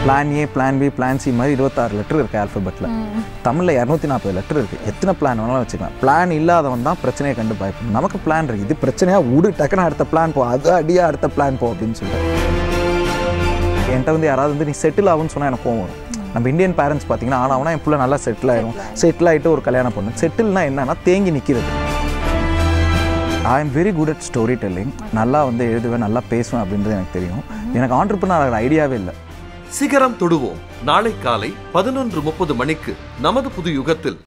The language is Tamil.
plan A plan B plan C மாதிரி இருபத்தாறு லெட்டர் இருக்குது ஆல்ஃபபெட்டில் தமிழில் இரநூத்தி நாற்பது லெட்டர் இருக்குது எத்தனை பிளான் வேணாலும் வச்சுக்கலாம் பிளான் இல்லாதவன் தான் பிரச்சனையை கண்டு பயப்படும் நமக்கு பிளான் இருக்குது இது பிரச்சனையாக விடு டக்குன்னு அடுத்த பிளான் போ அது அடியா அடுத்த பிளான் போ அப்படின்னு சொல்லிட்டு என்கிட்ட வந்து யாராவது வந்து நீ செட்டில் ஆகும்னு சொன்னால் எனக்கு கோவம் வரும் நம்ம இந்தியன் பேரண்ட்ஸ் பார்த்தீங்கன்னா ஆனால் என் பிள்ளை நல்லா செட்டில் ஆயிரும் செட்டில் ஆகிட்டு ஒரு கல்யாணம் பண்ணு செட்டில்னா என்னன்னா தேங்கி நிற்கிறது I am very good at story telling நல்லா வந்து எழுதுவேன் நல்லா பேசுவேன் அப்படின்றது எனக்கு தெரியும் எனக்கு ஆண்டர்பனர் ஐடியாவே இல்லை சிகரம் தொடுவோம் நாளை காலை பதினொன்று முப்பது மணிக்கு நமது புது யுகத்தில்